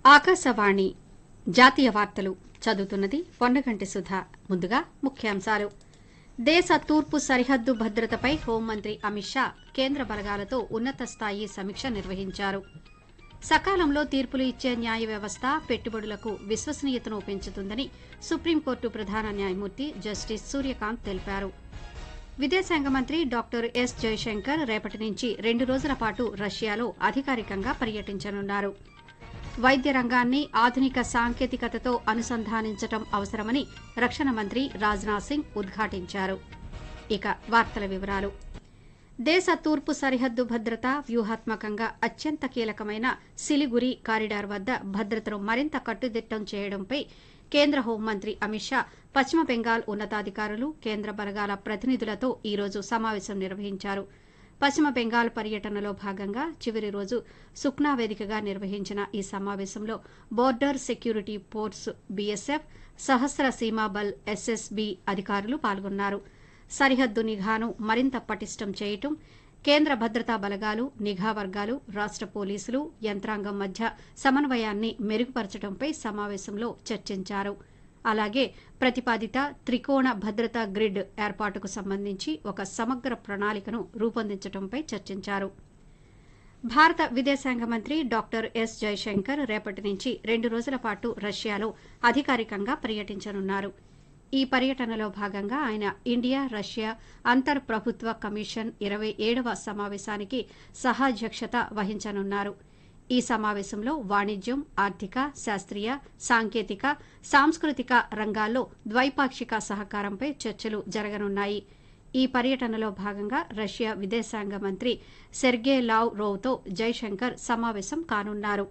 ఆకాశవాణి జాతీయ వార్తలు చదువుతున్నది పొన్నగంటి సుధ ముందుగా ముఖ్యాంశాలు దేశ తూర్పు సరిహద్దు భద్రతపై హోంమంత్రి అమిత్ షా కేంద్ర బలగాలతో ఉన్నత స్థాయి సమీక్ష నిర్వహించారు సకాలంలో తీర్పులు ఇచ్చే న్యాయ వ్యవస్థ పెట్టుబడులకు విశ్వసనీయతను పెంచుతుందని సుప్రీంకోర్టు ప్రధాన న్యాయమూర్తి జస్టిస్ సూర్యకాంత్ తెలిపారు విదేశాంగ మంత్రి డాక్టర్ ఎస్ జయశంకర్ రేపటి నుంచి రెండు రోజుల పాటు రష్యాలో అధికారికంగా పర్యటించనున్నారు వైద్య రంగాన్ని ఆధునిక సాంకేతికతతో అనుసంధానించడం అవసరమని రక్షణ మంత్రి రాజ్నాథ్ సింగ్ ఉద్ఘాటించారు ఇక వార్తల వివరాలు దేశ తూర్పు సరిహద్దు భద్రత వ్యూహాత్మకంగా అత్యంత కీలకమైన సిలిగురి కారిడార్ వద్ద భద్రతను మరింత కట్టుదిట్టం చేయడంపై కేంద్ర హోంమంత్రి అమిత్ షా పశ్చిమ బెంగాల్ ఉన్నతాధికారులు కేంద్ర బలగాల ప్రతినిధులతో ఈ రోజు సమావేశం నిర్వహించారు పశ్చిమ బెంగాల్ పర్యటనలో భాగంగా చివరి రోజు సుక్నా వేదికగా నిర్వహించిన ఈ సమావేశంలో border security force BSF Sashastra Seema Bal SSB అధికారులు పాల్గొన్నారు సరిహద్దు నిఘాను మరింత పటిష్టం చేయటం కేంద్ర భద్రతా బలగాలు నిఘా వర్గాలు రాష్ట పోలీసులు యంత్రాంగం మధ్య సమన్వయాన్ని మెరుగుపరచడంపై సమావేశంలో చర్చించారు అలాగే ప్రతిపాదిత త్రికోణ భద్రతా గ్రిడ్ ఏర్పాటుకు సంబంధించి ఒక సమగ్ర ప్రణాళికను రూపొందించడంపై చర్చించారు భారత విదేశాంగ మంత్రి డాక్టర్ ఎస్ జయశంకర్ రేపటి నుంచి రెండు రోజుల పాటు రష్యాలో అధికారికంగా పర్యటించనున్నారు ఈ పర్యటనలో భాగంగా ఆయన ఇండియా రష్యా అంతర్ ప్రభుత్వ కమిషన్ ఇరవై ఏడవ సమావేశానికి సహాధ్యక్షత వహించనున్నారు ఈ సమావేశంలో వాణిజ్యం ఆర్థిక శాస్త్రీయ సాంకేతిక సాంస్కృతిక రంగాల్లో ద్వైపాక్షిక సహకారంపై చర్చలు జరగనున్నాయి ఈ పర్యటనలో భాగంగా రష్యా విదేశాంగ మంత్రి సెర్గే లావ్ రోవ్తో జైశంకర్ సమావేశం కానున్నారు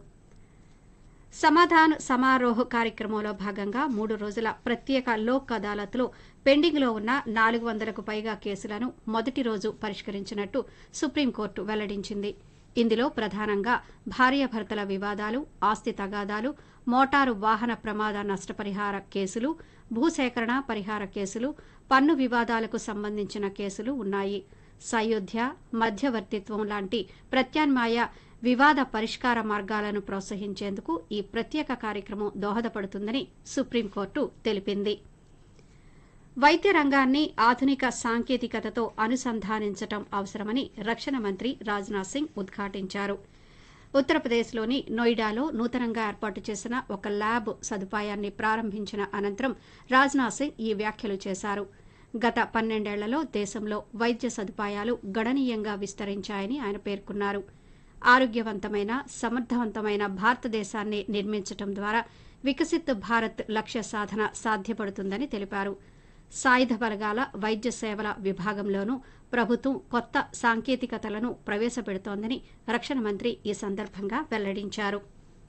సమాధాన్ సమారోహ్ కార్యక్రమంలో భాగంగా మూడు రోజుల ప్రత్యేక లోక్ అదాలత్లో పెండింగ్లో ఉన్న నాలుగు వందలకు పైగా కేసులను మొదటి రోజు పరిష్కరించినట్టు సుప్రీంకోర్టు వెల్లడించింది ఇందులో ప్రధానంగా భార్యాభర్తల వివాదాలు ఆస్తి తగాదాలు మోటారు వాహన ప్రమాద నష్టపరిహార కేసులు భూసేకరణ పరిహార కేసులు పన్ను వివాదాలకు సంబంధించిన కేసులు ఉన్నాయి సయోధ్య మధ్యవర్తిత్వం లాంటి ప్రత్యామ్నాయ వివాద పరిష్కార మార్గాలను ప్రోత్సహించేందుకు ఈ ప్రత్యేక కార్యక్రమం దోహదపడుతుందని సుప్రీంకోర్టు తెలిపింది వైద్య రంగాన్ని ఆధునిక సాంకేతికతతో అనుసంధానించడం అవసరమని రక్షణ మంత్రి రాజ్నాథ్ సింగ్ ఉద్ఘాటించారు ఉత్తరప్రదేశ్లోని నోయిడాలో నూతనంగా ఏర్పాటు చేసిన ఒక ల్యాబ్ సదుపాయాన్ని ప్రారంభించిన అనంతరం రాజ్నాథ్ సింగ్ ఈ వ్యాఖ్యలు చేశారు గత పన్నెండేళ్లలో దేశంలో వైద్య సదుపాయాలు గణనీయంగా విస్తరించాయని ఆయన పేర్కొన్నారు ఆరోగ్యవంతమైన సమర్థవంతమైన భారతదేశాన్ని నిర్మించడం ద్వారా వికసిత్ భారత్ లక్ష్య సాధన సాధ్యపడుతుందని తెలిపారు సాయుధ బలగాల వైద్య సేవల విభాగంలోనూ ప్రభుత్వం కొత్త సాంకేతికతలను ప్రవేశపెడుతోందని రక్షణ మంత్రి ఈ సందర్భంగా వెల్లడించారు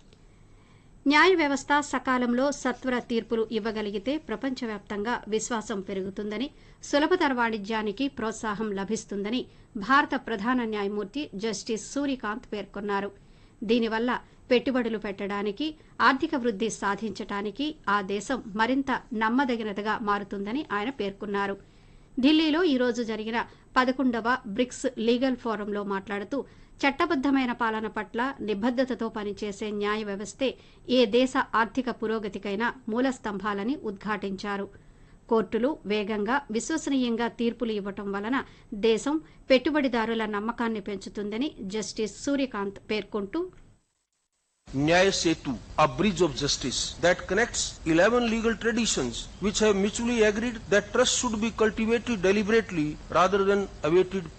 న్యాయ వ్యవస్థ సకాలంలో సత్వర తీర్పులు ఇవ్వగలిగితే ప్రపంచవ్యాప్తంగా విశ్వాసం పెరుగుతుందని సులభతర వాణిజ్యానికి ప్రోత్సాహం లభిస్తుందని భారత ప్రధాన న్యాయమూర్తి జస్టిస్ సూర్యకాంత్ పేర్కొన్నారు దీనివల్ల పెట్టుబడులు పెట్టడానికి ఆర్థిక వృద్ధి సాధించడానికి ఆ దేశం మరింత నమ్మదగినదిగా మారుతుందని ఆయన పేర్కొన్నారు ఢిల్లీలో ఈరోజు జరిగిన పదకొండవ బ్రిక్స్ లీగల్ ఫోరంలో మాట్లాడుతూ చట్టబద్దమైన పాలన పట్ల నిబద్దతతో పనిచేసే న్యాయ వ్యవస్థే ఏ దేశ ఆర్థిక పురోగతికైనా మూల స్తంభాలని ఉద్ఘాటించారు కోర్టులు వేగంగా విశ్వసనీయంగా తీర్పులు ఇవ్వటం వలన దేశం పెట్టుబడిదారుల నమ్మకాన్ని పెంచుతుందని జస్టిస్ సూర్యకాంత్ పేర్కొంటూ Nyaya Setu, a bridge of justice that connects 11 legal traditions which have mutually agreed that trust should be cultivated deliberately rather than awaited